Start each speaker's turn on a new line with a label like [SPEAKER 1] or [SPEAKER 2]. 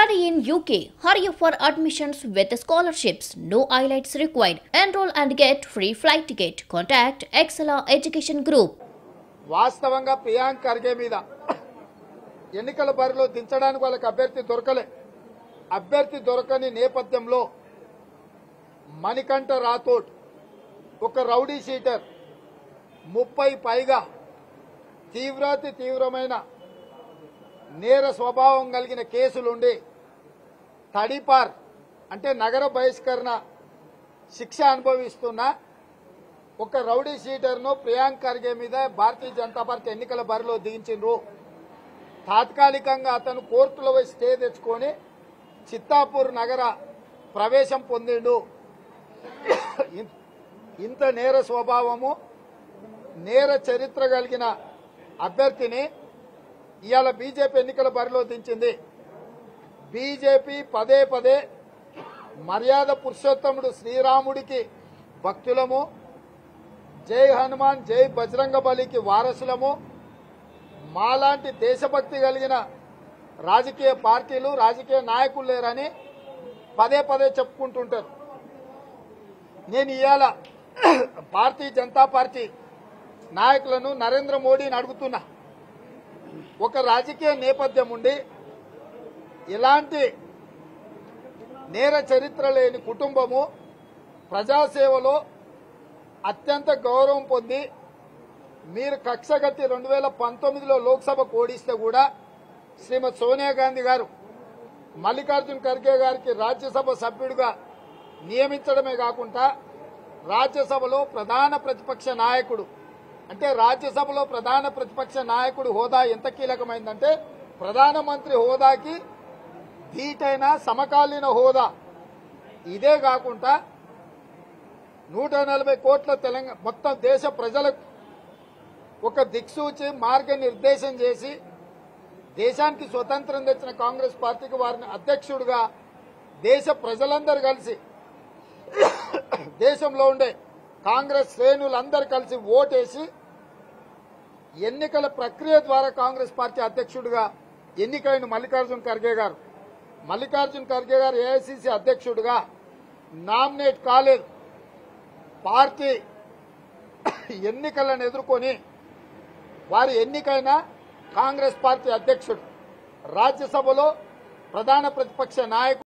[SPEAKER 1] Study in UK. Hurry for admissions with scholarships. No IELTS required. Enroll and get free flight ticket. Contact Excella Education Group.
[SPEAKER 2] వాస్తవంగా ప్రియాంక్ ఖర్గే మీద ఎన్నికల బరిలో దించడానికి వాళ్ళకి అభ్యర్థి దొరకలే అభ్యర్థి దొరకని నేపథ్యంలో మణికంఠ రాథోడ్ ఒక రౌడీ షీటర్ ముప్పై పైగా తీవ్రాతి తీవ్రమైన నేర స్వభావం కలిగిన కేసులుండి తడిపార్ అంటే నగర బహిష్కరణ శిక్ష అనుభవిస్తున్న ఒక రౌడీ షీటర్ను ప్రియాంక్ ఖర్గే మీద భారతీయ జనతా పార్టీ ఎన్నికల బరిలో దించిండ్రు తాత్కాలికంగా అతను కోర్టులో పోయి స్టే తెచ్చుకొని చిత్తాపూర్ నగర ప్రవేశం పొందిండు ఇన్- ఇంత నేర స్వభావము నేర చరిత్ర కలిగిన అభ్యర్థిని ఇవాళ బీజేపీ ఎన్నికల బరిలో దించింది బీజేపీ పదే పదే మర్యాద పురుషోత్తముడు శ్రీరాముడికి భక్తులము జై హనుమాన్ జై బజరంగ బలికి వారసులము మాలాంటి దేశభక్తి కలిగిన రాజకీయ పార్టీలు రాజకీయ నాయకులు లేరని పదే పదే చెప్పుకుంటుంటారు నేను ఇవాళ భారతీయ జనతా పార్టీ నాయకులను నరేంద్ర మోడీని అడుగుతున్నా ఒక రాజకీయ నేపథ్యం ఉండి ఇలాంటి నేర చరిత్ర లేని కుటుంబము ప్రజాసేవలో అత్యంత గౌరవం పొంది మీరు కక్షగట్టి రెండు వేల పంతొమ్మిదిలో లోక్సభకు ఓడిస్తే కూడా శ్రీమతి సోనియా గాంధీ గారు మల్లికార్జున్ ఖర్గే గారికి రాజ్యసభ సభ్యుడిగా నియమించడమే కాకుండా రాజ్యసభలో ప్రధాన ప్రతిపక్ష నాయకుడు అంటే రాజ్యసభలో ప్రధాన ప్రతిపక్ష నాయకుడు హోదా ఎంత కీలకమైందంటే ప్రధానమంత్రి హోదాకి ధీటైన సమకాలీన హోదా ఇదే కాకుండా నూట నలభై కోట్ల తెలంగాణ మొత్తం దేశ ప్రజలకు ఒక దిక్సూచి మార్గనిర్దేశం చేసి దేశానికి స్వతంత్రం తెచ్చిన కాంగ్రెస్ పార్టీకి వారిని అధ్యక్షుడిగా దేశ ప్రజలందరూ కలిసి దేశంలో ఉండే కాంగ్రెస్ శ్రేణులందరూ కలిసి ఓటేసి ఎన్నికల ప్రక్రియ ద్వారా కాంగ్రెస్ పార్టీ అధ్యక్షుడిగా ఎన్నికైన మల్లికార్జున్ ఖర్గే గారు మల్లికార్జున్ ఖర్గే గారు ఏఐసిసి అధ్యక్షుడిగా నామినేట్ కాలేదు పార్టీ ఎన్నికలను ఎదుర్కొని వారి ఎన్నికైన కాంగ్రెస్ పార్టీ అధ్యక్షుడు రాజ్యసభలో ప్రధాన ప్రతిపక్ష నాయకుడు